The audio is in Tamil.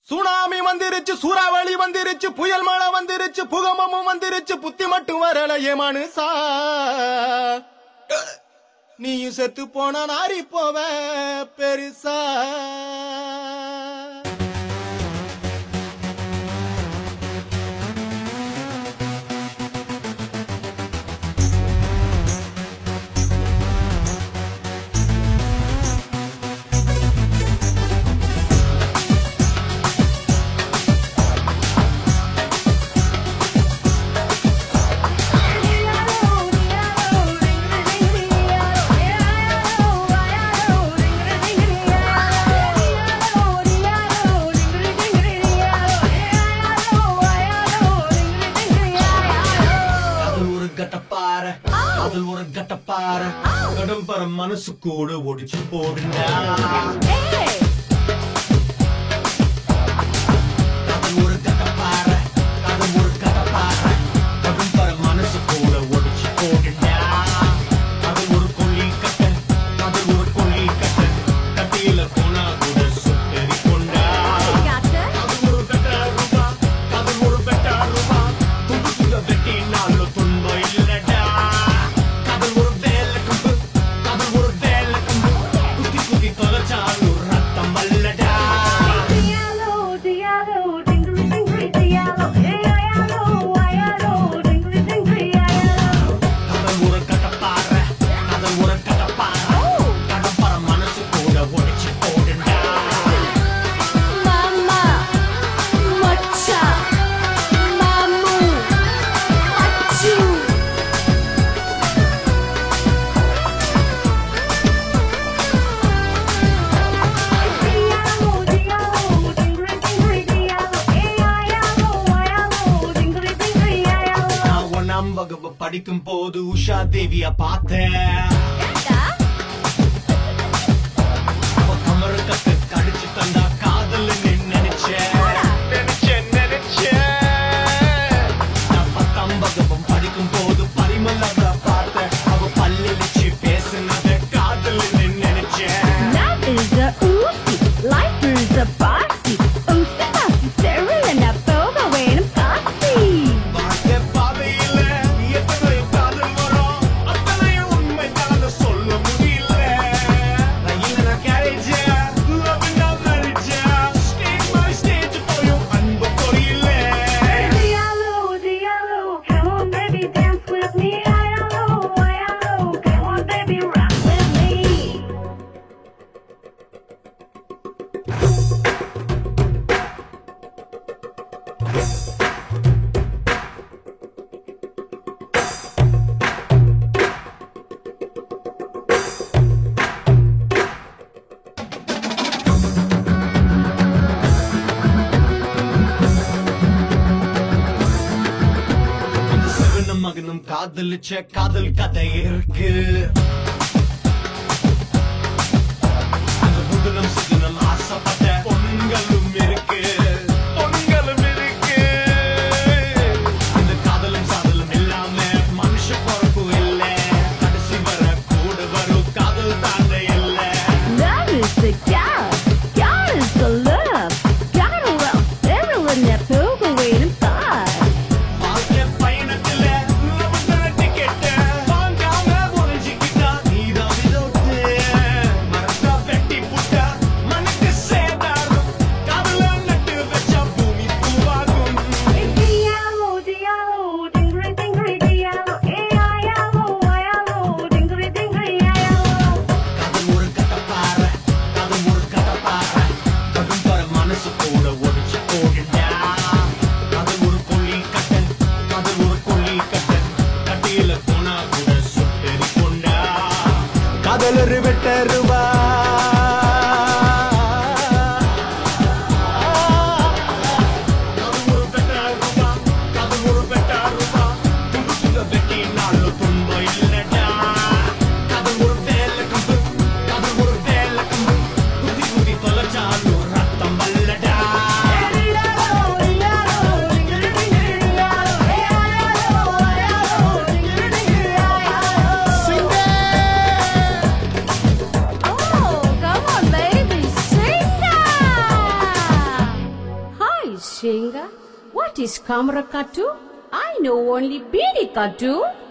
சுனாமி வந்துருச்சு சூறாவளி வந்துருச்சு புயல் மழை வந்துருச்சு புகமமும் வந்துருச்சு புத்தி மட்டும் வரல ஏமானுசா நீயும் செத்து போனா நாரி போவ பெருசா அதில் ஒரு கட்டப்பாறை அதில் ஒரு கட்டப்பாறை கடம்பர மனசு கூட ஒடிச்சு போடுண்டா அதில் ஒரு கட்டப்பாறை அதில் ஒரு கட்டப்பாறை கடம்பர மனசு கூட ஒடிச்சு போடுண்டா அதில் ஒரு கொல்லி கட்ட அதில் ஒரு கொல்லி கட்ட கட்டியில போனா கூட சுட்டறி கொண்டா அது ஒரு பெட்டா ரூபா அது ஒரு பெட்டா ரூபா துண்டு துண்ட வெட்டினாலும் துன்பம் இல்லடா அது ஒரு வேலை கம்பு அது ஒரு வேலை கம்பு குத்தி குத்தி தொலைச்சாலும் ரத்தம் அல்லடா அது ஒரு கட்டப்பாற அது ஒரு கட்டப்பாற கடப்பற மனசு கூட ஒடிச்சு போடுண்டா நான் ஒன்னாம் வகுப்பு படிக்கும் போது உஷா தேவிய பார்த்தேன் அவ கமரு கட்டு கடிச்சு தந்தா காதல் நினைச்சேன் நினைச்சேன் நினைச்சேன் நான் பத்தாம் வகுப்பும் படிக்கும் போது பரிமளத பார்த்தேன் அவ பல்லிச்சு பேசுனத காதல் நினைச்சேன் Life is a party. Oh, Sebastian, Cyril, and a boba when I'm party. வாழ்க்கை பாதையில எத்தனை காதல் வரும் அத்தனையும் உண்மை தான் சொல்ல முடியல ரயில்ல நான் கேரேஜ் லவ் நான் மேரேஜ் ஸ்டேஜ் பை ஸ்டேஜ் போயும் அன்பு புரியல Diallo, Diallo, come on, baby, dance with me. Diallo, Diallo, come on, baby, rock with me. அந்த சிவனும் மகனும் காதலிச்ச காதல் கதை இருக்கு அந்த புதனும் சுதனும் ஆசைப்பட்ட பொண்களும் இருக்கு பொண்களும் இருக்கு இந்த காதலும் சாதலும் இல்லாம மனுஷ பொறுப்பு இல்ல கடைசி வர கூட வரும் காதல் தாண்ட இல்லை Love is the God, God is the love. God will Cyril and a boba when I'm party. வாழ்க்கை பயணத்துல லவ்வுக்கான டிக்கெட்ட வாங்காம ஒளிஞ்சுக்கிட்டா நீதான் விதோட்டு. மரத்தா வெட்டி புட்டா, Singer? What is camera katu? I know only Bidi katu.